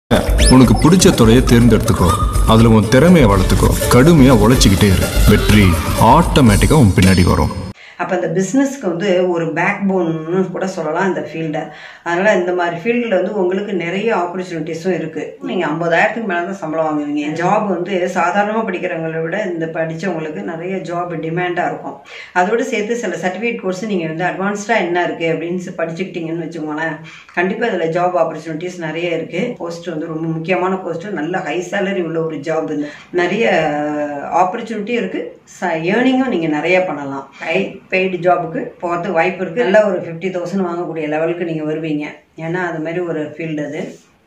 உனக்கு பிடிச்ச துறையை தேர்ந்தெடுத்துக்கோ அதுல உன் திறமையை வளர்த்துக்கோ கடுமையா உழைச்சிக்கிட்டே இரு வெற்றி ஆட்டோமேட்டிக்கா உன் பின்னாடி வரும் அப்போ இந்த பிஸ்னஸ்க்கு வந்து ஒரு பேக் போன்னு கூட சொல்லலாம் இந்த ஃபீல்டை அதனால் இந்த மாதிரி ஃபீல்டில் வந்து உங்களுக்கு நிறைய ஆப்பர்ச்சுனிட்டிஸும் இருக்குது நீங்கள் ஐம்பதாயிரத்துக்கு மேலே தான் சம்பளம் வாங்குவீங்க ஜாப் வந்து சாதாரணமாக படிக்கிறவங்களை விட இந்த படித்தவங்களுக்கு நிறைய ஜாப் டிமாண்டாக இருக்கும் அதோடு சேர்த்து சில சர்டிஃபிகேட் கோர்ஸ் நீங்கள் வந்து அட்வான்ஸ்டாக என்ன இருக்குது அப்படின்னு படிச்சுக்கிட்டீங்கன்னு வச்சுக்கோங்களேன் கண்டிப்பாக இதில் ஜாப் ஆப்பர்ச்சுனிட்டிஸ் நிறைய இருக்குது போஸ்ட் வந்து ரொம்ப முக்கியமான போஸ்ட்டு நல்ல ஹை சேலரி உள்ள ஒரு ஜாப் இது நிறைய ஆப்பர்ச்சுனிட்டி இருக்குது ஏர்னிங்கும் நீங்கள் நிறைய பண்ணலாம் ஹை பெய்டு ஜாபுக்கு போகிறதுக்கு வாய்ப்பு இருக்குது நல்ல ஒரு ஃபிஃப்டி தௌசண்ட் வாங்கக்கூடிய லெவலுக்கு நீங்கள் வருவீங்க ஏன்னா அது மாதிரி ஒரு ஃபீல்டு அது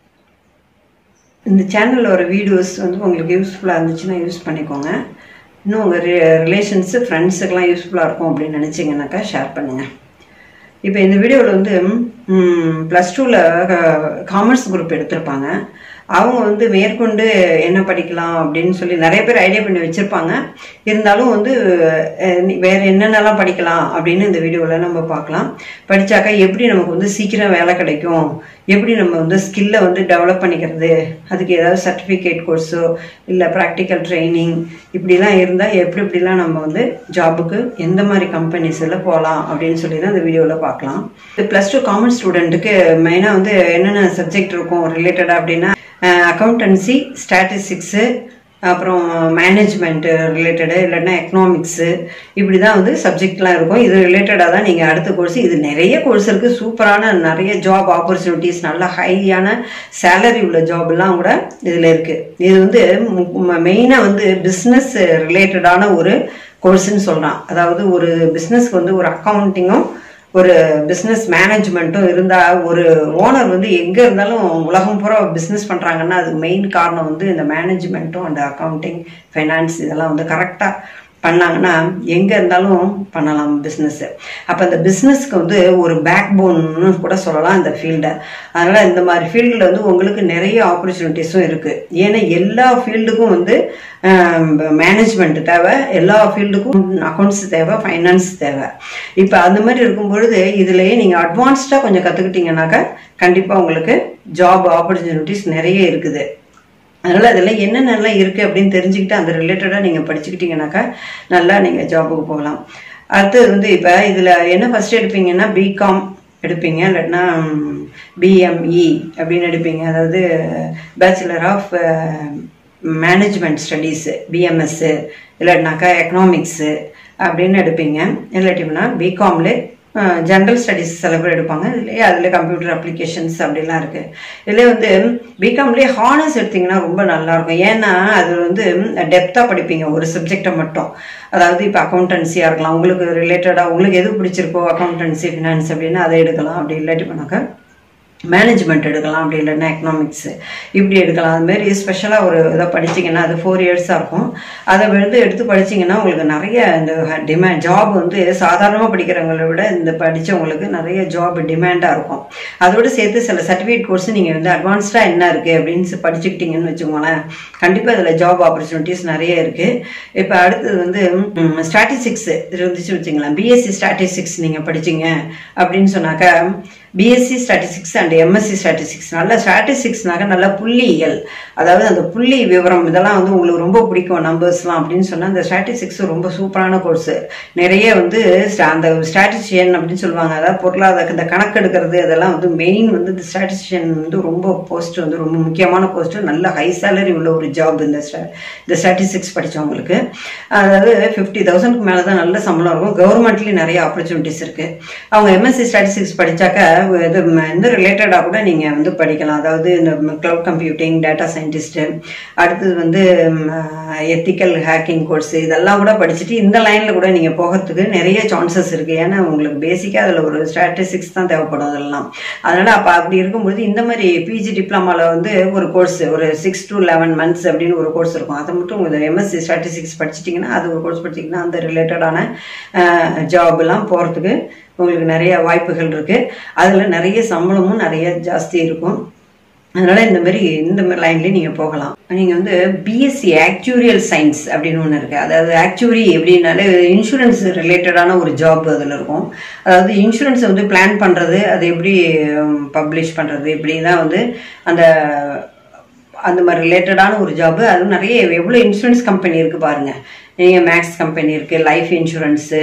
இந்த சேனலில் வர வீடியோஸ் வந்து உங்களுக்கு யூஸ்ஃபுல்லாக இருந்துச்சுன்னா யூஸ் பண்ணிக்கோங்க இன்னும் உங்கள் ரிலேஷன்ஸு ஃப்ரெண்ட்ஸுக்கெல்லாம் யூஸ்ஃபுல்லாக இருக்கும் அப்படின்னு நினச்சிங்கனாக்கா ஷேர் பண்ணுங்கள் இப்போ இந்த வீடியோவில் வந்து ப்ளஸ் டூவில் காமர்ஸ் குரூப் எடுத்திருப்பாங்க அவங்க வந்து மேற்கொண்டு என்ன படிக்கலாம் அப்படின்னு சொல்லி நிறைய பேர் ஐடியா பண்ணி வச்சுருப்பாங்க இருந்தாலும் வந்து அஹ், நீ- வேற என்னென்னலாம் படிக்கலாம் அப்படின்னு இந்த வீடியோவில் நம்ம பார்க்கலாம் படித்தாக்கா எப்படி நமக்கு வந்து சீக்கிரம் வேலை கிடைக்கும் எப்படி நம்ம வந்து ஸ்கில்லை வந்து டெவலப் பண்ணிக்கிறது அதுக்கு ஏதாவது சர்டிஃபிகேட் கோர்ஸோ இல்லை ப்ராக்டிக்கல் ட்ரைனிங் இப்படிலாம் இருந்தால் எப்படி எப்படிலாம் நம்ம வந்து ஜாபுக்கு எந்த மாதிரி கம்பெனிஸில் போகலாம் அப்படின்னு சொல்லி தான் இந்த வீடியோவில் பார்க்கலாம் இது ப்ளஸ் டூ காமர்ஸ் ஸ்டூடெண்ட்டுக்கு மெயினாக வந்து என்னென்ன சப்ஜெக்ட் இருக்கும் ரிலேட்டடாக அப்படின்னா அக்கௌண்டன்சி ஸ்டாட்டிஸ்டிக்ஸு அப்புறம் மேனேஜ்மெண்ட் ரிலேட்டடு இல்லைன்னா எக்கனாமிக்ஸு இப்படி தான் வந்து சப்ஜெக்ட்லாம் இருக்கும் இது ரிலேட்டடாக தான் நீங்கள் அடுத்த கோர்ஸ் இது நிறைய கோர்ஸ் இருக்குது சூப்பரான நிறைய ஜாப் ஆப்பர்ச்சுனிட்டிஸ் நல்ல ஹையான சேலரி உள்ள ஜாப்லாம் கூட இதில் இருக்குது இது வந்து மெயினாக வந்து பிஸ்னஸ் ரிலேட்டடான ஒரு கோர்ஸ்ன்னு சொல்கிறான் அதாவது ஒரு பிஸ்னஸ்க்கு வந்து ஒரு அக்கௌண்டிங்கும் ஒரு பிஸ்னஸ் மேனேஜ்மெண்ட்டும் இருந்தால் ஒரு ஓனர் வந்து எங்கே இருந்தாலும் உலகம் பூரா பிஸ்னஸ் பண்ணுறாங்கன்னா அதுக்கு மெயின் காரணம் வந்து இந்த மேனேஜ்மெண்ட்டும் அந்த அக்கௌண்டிங் ஃபைனான்ஸ் இதெல்லாம் வந்து கரெக்டாக பண்ணாங்கன்னா எங்கே இருந்தாலும் பண்ணலாம் பிஸ்னஸ்ஸு அப்போ இந்த பிஸ்னஸ்க்கு வந்து ஒரு பேக் போன்னு கூட சொல்லலாம் இந்த ஃபீல்டை அதனால் இந்த மாதிரி ஃபீல்டில் வந்து உங்களுக்கு நிறைய ஆப்பர்ச்சுனிட்டிஸும் இருக்குது ஏன்னா எல்லா ஃபீல்டுக்கும் வந்து மேனேஜ்மெண்ட் தேவை எல்லா ஃபீல்டுக்கும் அக்கௌண்ட்ஸ் தேவை ஃபைனான்ஸ் தேவை இப்போ அந்த மாதிரி இருக்கும் பொழுது இதுலேயே நீங்கள் அட்வான்ஸ்டாக கொஞ்சம் கற்றுக்கிட்டீங்கன்னாக்கா கண்டிப்பாக உங்களுக்கு ஜாப் ஆப்பர்ச்சுனிட்டிஸ் நிறைய இருக்குது அதனால் அதில் என்னென்னலாம் இருக்குது அப்படின்னு தெரிஞ்சுக்கிட்டு அந்த ரிலேட்டடாக நீங்கள் படிச்சுக்கிட்டீங்கன்னாக்கா நல்லா நீங்கள் ஜாபுக்கு போகலாம் அடுத்தது வந்து இப்போ இதில் என்ன ஃபஸ்ட் எடுப்பீங்கன்னா பிகாம் எடுப்பீங்க இல்லாட்டினா பிஎம்இ அப்படின்னு எடுப்பீங்க அதாவது bachelor of management studies B M S இல்லாட்டினாக்கா எக்கனாமிக்ஸு அப்படின்னு எடுப்பீங்க இல்லாட்டினா பிகாம்ல ஜென்ரல் ஸ்டடீஸ் சில பேர் எடுப்பாங்க இதுலேயே அதில் கம்ப்யூட்டர் அப்ளிகேஷன்ஸ் அப்படிலாம் இருக்குது இதில் வந்து பிகாம்லேயே ஹானர்ஸ் எடுத்தீங்கன்னா ரொம்ப நல்லாயிருக்கும் ஏன்னா அது வந்து டெப்த்தாக படிப்பீங்க ஒரு சப்ஜெக்டை மட்டும் அதாவது இப்போ அக்கௌண்டன்சியாக இருக்கலாம் உங்களுக்கு ரிலேட்டடாக உங்களுக்கு எது பிடிச்சிருக்கோ அக்கௌண்டன்சி ஃபினான்ஸ் அப்படின்னு அதை எடுக்கலாம் அப்படி இல்லாட்டி பண்ணாக்கா மேனேஜ்மெண்ட் எடுக்கலாம் அப்படி இல்லைன்னா எக்கனாமிக்ஸு இப்படி எடுக்கலாம் அது மாதிரி ஸ்பெஷலாக ஒரு இதை படிச்சீங்கன்னா அது ஃபோர் இயர்ஸாக இருக்கும் அதை வந்து எடுத்து படிச்சீங்கன்னா உங்களுக்கு நிறைய இந்த டிமாண்ட் ஜாப் வந்து சாதாரணமாக படிக்கிறவங்களை விட இந்த படித்தவங்களுக்கு நிறைய ஜாப் டிமாண்டாக இருக்கும் அதோடு சேர்த்து சில சர்டிஃபிகேட் கோர்ஸ் நீங்கள் வந்து அட்வான்ஸ்டாக என்ன இருக்குது அப்படின்னு படிச்சுக்கிட்டீங்கன்னு வச்சுக்கோங்களேன் கண்டிப்பாக இதில் ஜாப் ஆப்பர்ச்சுனிட்டிஸ் நிறைய இருக்குது இப்போ அடுத்தது வந்து ஸ்டாட்டிஸ்டிக்ஸ் இருந்துச்சு வச்சுங்களேன் பிஎஸ்சி ஸ்டாட்டிஸ்டிக்ஸ் நீங்கள் படிச்சீங்க அப்படின்னு சொன்னாக்கா B Sc statistics and M Sc statistics நல்ல ஸ்டாட்டிஸ்டிக்ஸ்னாக்க நல்ல புள்ளியியல் அதாவது அந்த புள்ளி விவரம் இதெல்லாம் வந்து உங்களுக்கு ரொம்ப பிடிக்கும் நம்பர்ஸ்லாம் அப்படின்னு சொன்னால் அந்த ஸ்டாட்டிஸ்டிக்ஸ் ரொம்ப சூப்பரான கோர்ஸு நிறைய வந்து sta- அந்த ஸ்டாட்டிஸ்டியன் அப்படின்னு சொல்லுவாங்க அதாவது பொருளாதார இந்த கணக்கெடுக்கிறது அதெல்லாம் வந்து மெயின் வந்து இந்த ஸ்டாட்டிஸ்டியன் வந்து ரொம்ப போஸ்ட் வந்து ரொம்ப முக்கியமான போஸ்ட் நல்ல ஹை சேலரி உள்ள ஒரு ஜாப் இந்த sta- இந்த ஸ்டாட்டிஸ்டிக்ஸ் படித்தவங்களுக்கு அதாவது ஃபிஃப்டி தௌசண்ட்க்கு மேலே தான் நல்ல சம்பளம் இருக்கும் கவர்மெண்ட்லேயும் நிறைய ஆப்பர்ச்சுனிட்டிஸ் இருக்குது அவங்க எம்எஸ்சி ஸ்டாட்டிஸ்டிக்ஸ் படித்தாக்க இது ம- இந்த ரிலேட்டடாக கூட நீங்கள் வந்து படிக்கலாம் அதாவது இந்த க்ளவுட் கம்ப்யூட்டிங் டேட்டா சயின்டிஸ்ட்டு அடுத்தது வந்து எத்திக்கல் ஹேக்கிங் கோர்ஸ் இதெல்லாம் கூட படிச்சுட்டு இந்த லைனில் கூட நீங்கள் போகிறதுக்கு நிறைய சான்சஸ் இருக்குது ஏன்னா உங்களுக்கு பேசிக்காக அதில் ஒரு ஸ்டாட்டிஸ்டிக்ஸ் தான் தேவைப்படும் அதெல்லாம் அதனால் அப்போ அப்படி இருக்கும்பொழுது இந்த மாதிரி பிஜி டிப்ளமாவில் வந்து ஒரு கோர்ஸ் ஒரு சிக்ஸ் to லெவன் மந்த்ஸ் அப்படின்னு ஒரு கோர்ஸ் இருக்கும் அதை மட்டும் உங்களுக்கு எம்எஸ்சி ஸ்டாட்டிஸ்டிக்ஸ் படிச்சிட்டிங்கன்னா அது ஒரு கோர்ஸ் படிச்சிங்கன்னா அந்த ரிலேட்டடான ஜாப்லாம் போகிறதுக்கு உங்களுக்கு நிறைய வாய்ப்புகள் இருக்குது அதில் நிறைய சம்பளமும் நிறைய ஜாஸ்தி இருக்கும் அதனால் இந்த மாதிரி இந்த மாதிரி லைன்லேயே நீங்கள் போகலாம் நீங்கள் வந்து பிஎஸ்சி ஆக்சுரியல் சயின்ஸ் அப்படின்னு ஒன்று இருக்குது அதாவது ஆக்சுவரி எப்படின்னாலே இன்சூரன்ஸ் ரிலேட்டடான ஒரு ஜாப் அதில் இருக்கும் அதாவது இன்சூரன்ஸை வந்து பிளான் பண்ணுறது அது எப்படி பப்ளிஷ் பண்ணுறது இப்படி தான் வந்து அந்த அந்த மாதிரி ரிலேட்டடான ஒரு ஜாப் அதுவும் நிறைய எவ்வளோ இன்சூரன்ஸ் கம்பெனி இருக்குது பாருங்கள் நீங்கள் மேக்ஸ் கம்பெனி இருக்குது லைஃப் இன்சூரன்ஸு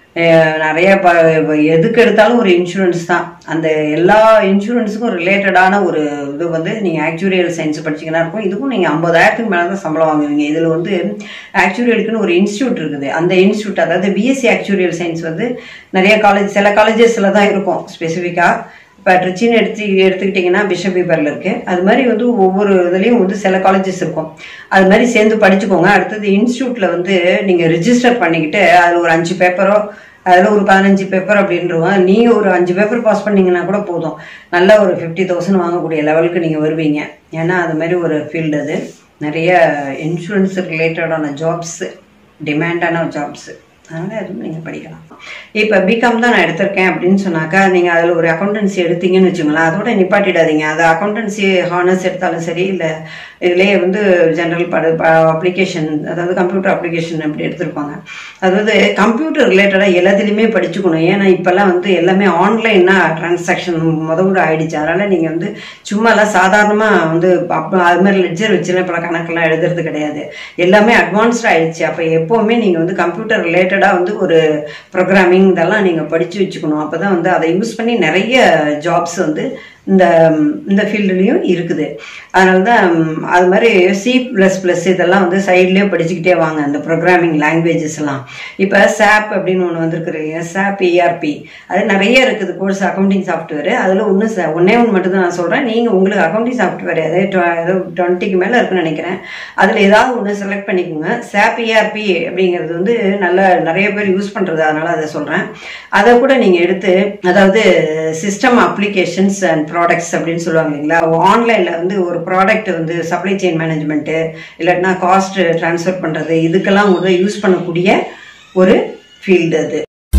நிறைய ப எதுக்கு எடுத்தாலும் ஒரு இன்சூரன்ஸ் தான் அந்த எல்லா இன்சூரன்ஸுக்கும் ரிலேட்டடான ஒரு இது வந்து நீங்கள் ஆக்சுரியல் சயின்ஸ் படிச்சீங்கன்னா இருக்கும் இதுக்கும் நீங்கள் ஐம்பதாயிரத்துக்கு மேலே தான் சம்பளம் வாங்குவீங்க இதில் வந்து ஆக்சுரியலுக்குன்னு ஒரு இன்ஸ்டியூட் இருக்குது அந்த இன்ஸ்டியூட் அதாவது பிஎஸ்சி ஆக்சுரியல் சயின்ஸ் வந்து நிறைய காலேஜ் சில காலேஜஸில் தான் இருக்கும் ஸ்பெசிஃபிக்காக இப்போ ட்ரிச்சின்னு எடுத்து எடுத்துக்கிட்டிங்கன்னா பிஷப் பீப்பரில் இருக்குது அது மாதிரி வந்து ஒவ்வொரு இதுலேயும் வந்து சில காலேஜஸ் இருக்கும் அது மாதிரி சேர்ந்து படிச்சுக்கோங்க அடுத்தது இன்ஸ்டியூட்டில் வந்து நீங்கள் ரிஜிஸ்டர் பண்ணிக்கிட்டு அதில் ஒரு அஞ்சு பேப்பரோ அதில் ஒரு பதினஞ்சு பேப்பர் அப்படின்றவங்க நீங்கள் ஒரு அஞ்சு பேப்பர் பாஸ் பண்ணீங்கன்னா கூட போதும் நல்ல ஒரு ஃபிஃப்டி தௌசண்ட் வாங்கக்கூடிய லெவலுக்கு நீங்கள் வருவீங்க ஏன்னா அது மாதிரி ஒரு ஃபீல்டு அது நிறைய இன்சூரன்ஸ் ரிலேட்டடான ஜாப்ஸு டிமாண்டான ஜாப்ஸு அதனால் எதுவும் நீங்கள் படிக்கலாம் இப்போ பிகாம் தான் நான் எடுத்திருக்கேன் அப்படின்னு சொன்னாக்கா நீங்கள் அதில் ஒரு அக்கௌண்டன்சி எடுத்தீங்கன்னு வச்சுங்களேன் அதோட நிப்பாட்டிடாதீங்க அது அக்கௌண்டன்சி ஹானர்ஸ் எடுத்தாலும் சரி இல்லை இதுலேயே வந்து ஜென்ரல் பட அப்ளிகேஷன் அதாவது கம்ப்யூட்டர் அப்ளிகேஷன் அப்படி எடுத்திருப்பாங்க அதாவது கம்ப்யூட்டர் ரிலேட்டடாக எல்லாத்துலேயுமே படிச்சுக்கணும் ஏன்னா இப்போல்லாம் வந்து எல்லாமே ஆன்லைனாக டிரான்சாக்ஷன் முதல்ல ஆயிடுச்சு அதனால் நீங்கள் வந்து சும்மாலாம் சாதாரணமாக வந்து அப்போ அது மாதிரி லெட்ஜர் வச்சுலாம் இப்போ கணக்கெல்லாம் எழுதுறது கிடையாது எல்லாமே அட்வான்ஸ்ட் ஆயிடுச்சு அப்போ எப்போவுமே நீங்கள் வந்து கம்ப்யூட்டர் ரிலேட்டடாக வந்து ஒரு ப்ரோக்ராமிங் இதெல்லாம் நீங்கள் படித்து வச்சுக்கணும் அப்போ தான் வந்து அதை யூஸ் பண்ணி நிறைய ஜாப்ஸ் வந்து இந்த இந்த ஃபீல்டுலேயும் இருக்குது அதனால தான் அது மாதிரி சி ப்ளஸ் ப்ளஸ் இதெல்லாம் வந்து சைட்லேயே படிச்சுக்கிட்டே வாங்க அந்த ப்ரோக்ராமிங் லாங்குவேஜஸ் எல்லாம் இப்போ சாப் அப்படின்னு ஒன்று வந்திருக்குறீங்க சாப் இஆர்பி அது நிறைய இருக்குது கோர்ஸ் அக்கௌண்டிங் சாஃப்ட்வேர் அதில் ஒன்று ஒன்றே ஒன்று மட்டும் தான் நான் சொல்கிறேன் நீங்கள் உங்களுக்கு அக்கௌண்டிங் சாஃப்ட்வேர் ஏதாவது ஏதோ டுவெண்ட்டிக்கு மேலே இருக்குன்னு நினைக்கிறேன் அதில் ஏதாவது ஒன்று செலக்ட் பண்ணிக்கோங்க சாப் இஆர்பி அப்படிங்கிறது வந்து நல்ல நிறைய பேர் யூஸ் பண்ணுறது அதனால் அதை சொல்கிறேன் அதை கூட நீங்கள் எடுத்து அதாவது சிஸ்டம் அப்ளிகேஷன்ஸ் அண்ட் ப்ராடக்ட்ஸ் அப்படின்னு சொல்லுவாங்க இல்லைங்களா ஆன்லைனில் வந்து ஒரு ப்ராடக்ட் வந்து சப்ளை செயின் மேனேஜ்மெண்ட்டு இல்லாட்டினா காஸ்ட் ட்ரான்ஸ்ஃபர் பண்ணுறது இதுக்கெல்லாம் வந்து யூஸ் பண்ணக்கூடிய ஒரு ஃபீல்டு அது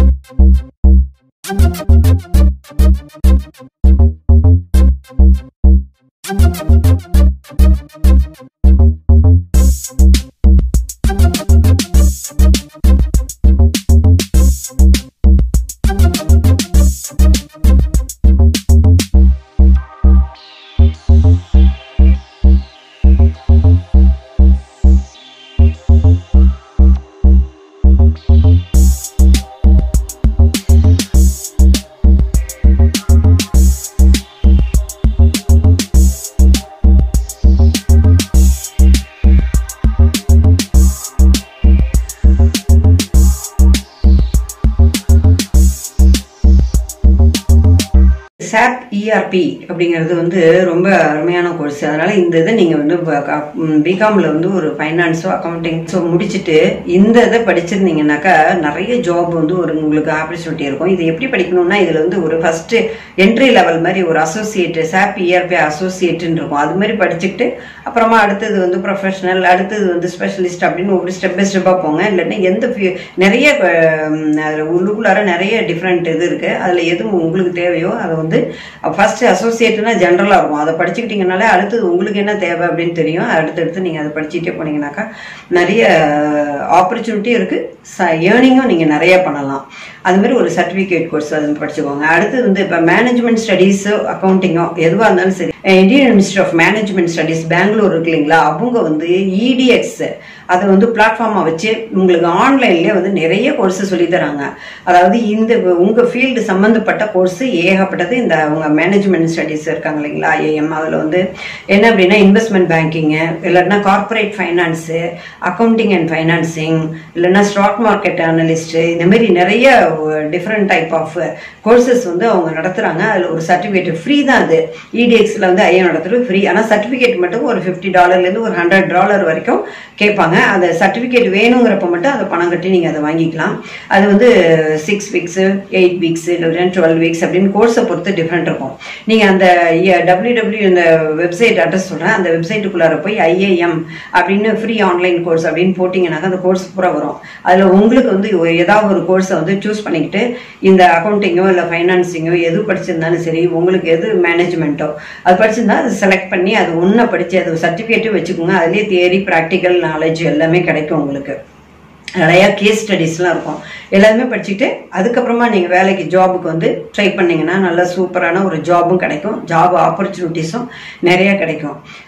சாப் இஆர்பி அப்படிங்கிறது வந்து ரொம்ப அருமையான கோர்ஸ் அதனால இந்த இதை நீங்கள் வந்து பிகாமில் வந்து ஒரு ஃபைனான்ஸோ அக்கௌண்டிங்ஸோ முடிச்சுட்டு இந்த இதை படிச்சிருந்தீங்கன்னாக்கா நிறைய ஜாப் வந்து ஒரு உங்களுக்கு ஆப்பர்ச்சுனிட்டி இருக்கும் இது எப்படி படிக்கணும்னா இதில் வந்து ஒரு ஃபர்ஸ்ட் என்ட்ரி லெவல் மாதிரி ஒரு அசோசியேட் சாப் இஆர்பி அசோசியேட்டுன்னு இருக்கும் அது மாதிரி படிச்சுக்கிட்டு அப்புறமா அடுத்தது வந்து ப்ரொஃபஷனல் அடுத்தது வந்து ஸ்பெஷலிஸ்ட் அப்படின்னு ஒரு ஸ்டெப் பை ஸ்டெப்பாக போங்க இல்லைன்னா எந்த ஃபீ- நிறைய அதில் உள்ளுக்குள்ளார நிறைய டிஃப்ரெண்ட் இது இருக்குது அதில் எது உங்களுக்கு தேவையோ அதை வந்து ஃபர்ஸ்ட் அசோசியேட்னா ஜென்ரலாக இருக்கும் அதை படிச்சுக்கிட்டீங்கனாலே அடுத்தது உங்களுக்கு என்ன தேவை அப்படின்னு தெரியும் அடுத்தடுத்து நீங்கள் அதை படிச்சுட்டே போனீங்கன்னாக்கா நிறைய ஆப்பர்ச்சுனிட்டி இருக்குது ச ஏர்னிங்கும் நீங்கள் நிறைய பண்ணலாம் அது மாதிரி ஒரு சர்டிஃபிகேட் கோர்ஸ் அது படிச்சுக்கோங்க அடுத்தது வந்து இப்போ மேனேஜ்மெண்ட் ஸ்டடீஸோ அக்கௌண்டிங்கோ எதுவாக இருந்தாலும் சரி Indian institute of management studies Bangalore இருக்கு இல்லைங்களா அவங்க வந்து இடிஎக்ஸ் அதை வந்து பிளாட்ஃபார்மாக வச்சு உங்களுக்கு ஆன்லைன்லேயே வந்து நிறைய கோர்ஸ் சொல்லி தராங்க அதாவது இந்த உங்கள் ஃபீல்டு சம்மந்தப்பட்ட கோர்ஸ் ஏகப்பட்டது இந்த அவங்க மேனேஜ்மெண்ட் ஸ்டடீஸ் இருக்காங்க இல்லைங்களா ஐஏஎம் அதில் வந்து என்ன அப்படின்னா இன்வெஸ்ட்மெண்ட் பேங்கிங்கு இல்லைன்னா corporate finance accounting and financing இல்லைன்னா ஸ்டாக் மார்க்கெட் அனலிஸ்ட்டு இந்த மாதிரி நிறைய டிஃப்ரெண்ட் டைப் ஆஃப் கோர்சஸ் வந்து அவங்க நடத்துகிறாங்க அதில் ஒரு சர்டிஃபிகேட் ஃப்ரீ தான் அது இடிஎக்ஸில் வந்து ஐயா நடத்துறது ஃப்ரீ ஆனால் சர்டிஃபிகேட் மட்டும் ஒரு ஃபிஃப்டி டாலர்லேருந்து ஒரு ஹண்ட்ரட் டாலர் வரைக்கும் கேட்பாங்க அந்த சர்டிஃபிகேட் வேணுங்கிறப்ப மட்டும் அதை பணம் கட்டி நீங்கள் அதை வாங்கிக்கலாம் அது வந்து சிக்ஸ் வீக்ஸு எயிட் வீக்ஸு இல்லை டுவெல் வீக்ஸ் அப்படின்னு கோர்ஸை பொறுத்து டிஃப்ரெண்ட் இருக்கும் நீங்கள் அந்த டபிள்யூ டபிள்யூ இந்த வெப்சைட் அட்ரஸ் சொல்கிறேன் அந்த வெப்சைட்டுக்குள்ளார போய் ஐஏஎம் அப்படின்னு ஃப்ரீ ஆன்லைன் கோர்ஸ் அப்படின்னு போட்டிங்கனாக்கா அந்த கோர்ஸ் பூரா வரும் அதில் உங்களுக்கு வந்து ஒரு- ஏதாவது ஒரு கோர்ஸை வந்து சூஸ் பண்ணிக்கிட்டு இந்த அக்கௌண்டிங்கோ இல்லை ஃபைனான்சிங்கோ எது படிச்சிருந்தாலும் சரி உங்களுக்கு எது மேனேஜ்மெண்ட்டோ அது படிச்சிருந்தா அது செலக்ட் பண்ணி அது ஒன்றை படித்து அது சர்டிஃபிகேட்டும் வச்சுக்கோங்க அதுலேயே தியரி ப்ராக்டிக்கல் நாலேஜ் எல்லாமே கிடைக்கும் உங்களுக்கு நிறையா கேஸ் ஸ்டடீஸ்லாம் இருக்கும் எல்லாமே படிச்சுட்டு அதுக்கப்புறமா நீங்கள் வேலைக்கு ஜாபுக்கு வந்து ட்ரை பண்ணீங்கன்னா நல்ல சூப்பரான ஒரு ஜாபும் கிடைக்கும் ஜாப் ஆப்பர்ச்சுனிட்டிஸும் நிறைய கிடைக்கும்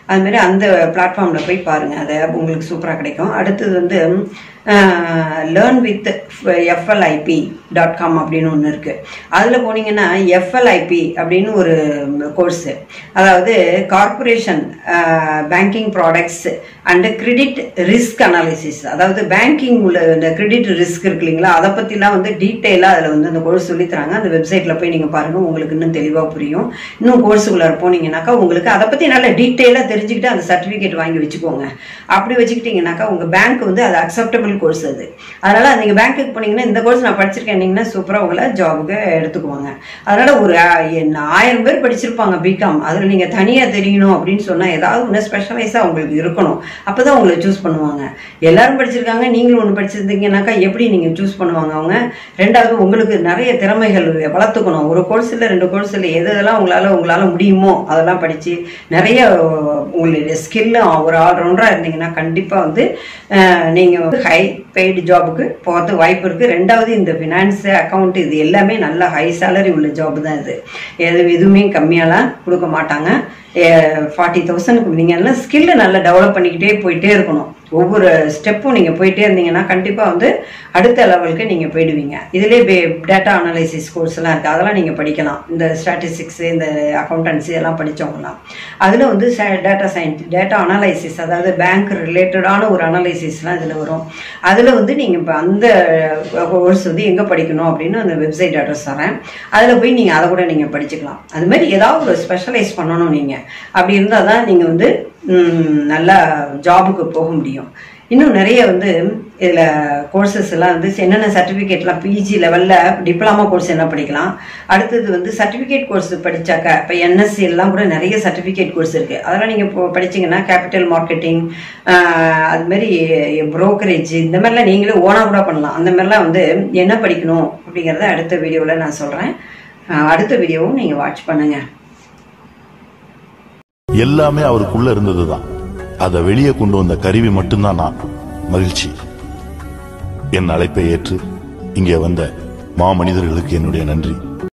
அது மாதிரி அந்த பிளாட்ஃபார்மில் போய் பாருங்கள் அதை உங்களுக்கு சூப்பராக கிடைக்கும் அடுத்தது வந்து learn with F L I P dot com அப்படின்னு ஒன்று இருக்குது அதில் போனீங்கன்னா எஃப்எல்ஐபி அப்படின்னு ஒரு கோர்ஸு அதாவது corporation banking products and credit risk analysis அதாவது பேங்கிங் உள்ள இந்த கிரெடிட் ரிஸ்க் இருக்கு இல்லைங்களா அதை பற்றிலாம் வந்து டீட்டெயிலாக அதில் வந்து அந்த கோர்ஸ் சொல்லித்தராங்க அந்த வெப்சைட்டில் போய் நீங்கள் பாருங்கள் உங்களுக்கு இன்னும் தெளிவாக புரியும் இன்னும் கோர்ஸுக்குள்ளே போனீங்கன்னாக்கா உங்களுக்கு அதை பற்றி நல்ல டீட்டெயிலாக தெரிஞ்சுக்கிட்டு அந்த சர்டிஃபிகேட் வாங்கி வச்சுக்கோங்க அப்படி வச்சுக்கிட்டிங்கனாக்கா உங்கள் பேங்க் வந்து அது அக்செப்டபிள் கோர்ஸ் அது அதனால் நீங்கள் பேங்க்குக்கு போனீங்கன்னா இந்த கோர்ஸ் நான் படிச்சிருக்கேன்னீங்கன்னா சூப்பராக உங்களை ஜாபுக்கு எடுத்துக்குவாங்க அதனால் ஒரு ஆ- என்ன ஆயிரம் பேர் படிச்சிருப்பாங்க பிகாம் அதில் நீங்கள் தனியாக தெரியணும் அப்படின்னு சொன்னால் ஏதாவது ஒன்று ஸ்பெஷலைஸாக உங்களுக்கு இருக்கணும் அப்போ தான் உங்களை சூஸ் பண்ணுவாங்க எல்லாரும் படிச்சிருக்காங்க நீங்களும் ஒன்று படிச்சிருந்தீங்கன்னாக்கா எப்படி நீங்கள் சூஸ் பண்ணுவாங்க அவங்க ரெண்டாவது உங்களுக்கு நிறைய திறமைகள் வளர்த்துக்கணும் ஒரு கோர்ஸில் ரெண்டு கோர்ஸில் எது எதெல்லாம் உங்களால் உங்களால் முடியுமோ அதெல்லாம் படித்து நிறைய உங்களுடைய ஸ்கில்லு ஒரு ஆல்ரவுண்டராக இருந்தீங்கன்னா கண்டிப்பாக வந்து நீங்கள் வந்து ஹை பெய்டு ஜாபுக்கு போகிறது வாய்ப்பு இருக்குது ரெண்டாவது இந்த ஃபினான்ஸு அக்கௌண்ட் இது எல்லாமே நல்ல ஹை சேலரி உள்ள ஜாப் தான் இது எது எதுவுமே கம்மியாலாம் கொடுக்க மாட்டாங்க ஃபார்ட்டி தௌசண்ட்க்கு நீங்கள் எல்லாம் ஸ்கில்லை நல்லா டெவலப் பண்ணிக்கிட்டே போயிட்டே இருக்கணும் ஒவ்வொரு ஸ்டெப்பும் நீங்கள் போயிட்டே இருந்தீங்கன்னா கண்டிப்பாக வந்து அடுத்த லெவலுக்கு நீங்கள் போயிடுவீங்க இதிலே டேட்டா அனலைசிஸ் கோர்ஸ்லாம் இருக்குது அதெல்லாம் நீங்கள் படிக்கலாம் இந்த ஸ்டாட்டிஸ்டிக்ஸு இந்த அக்கௌண்டன்சி எல்லாம் படித்தவங்கலாம் அதில் வந்து டேட்டா சயின்ஸ் டேட்டா அனலைசிஸ் அதாவது பேங்க் ரிலேட்டடான ஒரு அனலைசிஸ்லாம் இதில் வரும் அதில் வந்து நீங்கள் இப்போ அந்த கோர்ஸ் வந்து எங்கே படிக்கணும் அப்படின்னு அந்த வெப்சைட் அட்ரஸ் தரேன் அதில் போய் நீங்கள் அதை கூட நீங்கள் படிச்சுக்கலாம் அது மாதிரி ஏதாவது ஒரு ஸ்பெஷலைஸ் பண்ணணும் நீங்கள் அப்படி இருந்தால் தான் நீங்கள் வந்து ம், நல்லா ஜாபுக்கு போக முடியும் இன்னும் நிறைய வந்து இதில் கோர்சஸ் எல்லாம் வந்து என்னென்ன சர்டிஃபிகேட்லாம் பிஜி லெவலில் டிப்ளமா கோர்ஸ் என்ன படிக்கலாம் அடுத்தது வந்து சர்டிஃபிகேட் கோர்ஸ் படித்தாக்கா இப்போ என்எஸ்சி எல்லாம் கூட நிறைய சர்டிஃபிகேட் கோர்ஸ் இருக்குது அதெல்லாம் நீங்கள் இப்போ படிச்சீங்கன்னா கேபிட்டல் மார்க்கெட்டிங் அது மாதிரி brokerage இந்த மாதிரிலாம் நீங்களே ஓனாக கூட பண்ணலாம் அந்த மாதிரிலாம் வந்து என்ன படிக்கணும் அப்படிங்கிறத அடுத்த வீடியோவில் நான் சொல்கிறேன் அடுத்த வீடியோவும் நீங்கள் வாட்ச் பண்ணுங்கள் எல்லாமே அவருக்குள்ள இருந்ததுதான் அதை வெளியே கொண்டு வந்த கருவி மட்டும்தான் நான் மகிழ்ச்சி என் அழைப்பை ஏற்று இங்கே வந்த மாமனிதர்களுக்கு என்னுடைய நன்றி